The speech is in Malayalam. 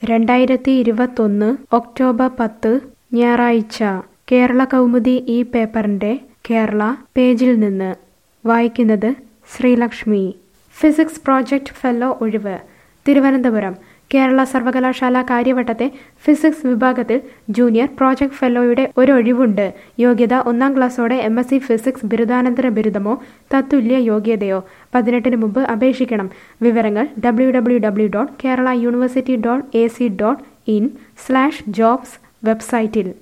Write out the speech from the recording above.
രണ്ടായിരത്തി ഇരുപത്തൊന്ന് ഒക്ടോബർ പത്ത് ഞായറാഴ്ച കേരള കൗമുദി ഈ പേപ്പറിൻ്റെ കേരള പേജിൽ നിന്ന് വായിക്കുന്നത് ശ്രീലക്ഷ്മി ഫിസിക്സ് പ്രോജക്റ്റ് ഫെല്ലോ ഒഴിവ് തിരുവനന്തപുരം കേരള സർവകലാശാല കാര്യവട്ടത്തെ ഫിസിക്സ് വിഭാഗത്തിൽ ജൂനിയർ പ്രോജക്ട് ഫെല്ലോയുടെ ഒരു ഒഴിവുണ്ട് യോഗ്യത ഒന്നാം ക്ലാസ്സോടെ എം എസ് സി ഫിസിക്സ് ബിരുദാനന്തര ബിരുദമോ തത്തുല്യ യോഗ്യതയോ പതിനെട്ടിന് മുമ്പ് അപേക്ഷിക്കണം വിവരങ്ങൾ W W W dot Kerala university dot A C dot in slash jobs വെബ്സൈറ്റിൽ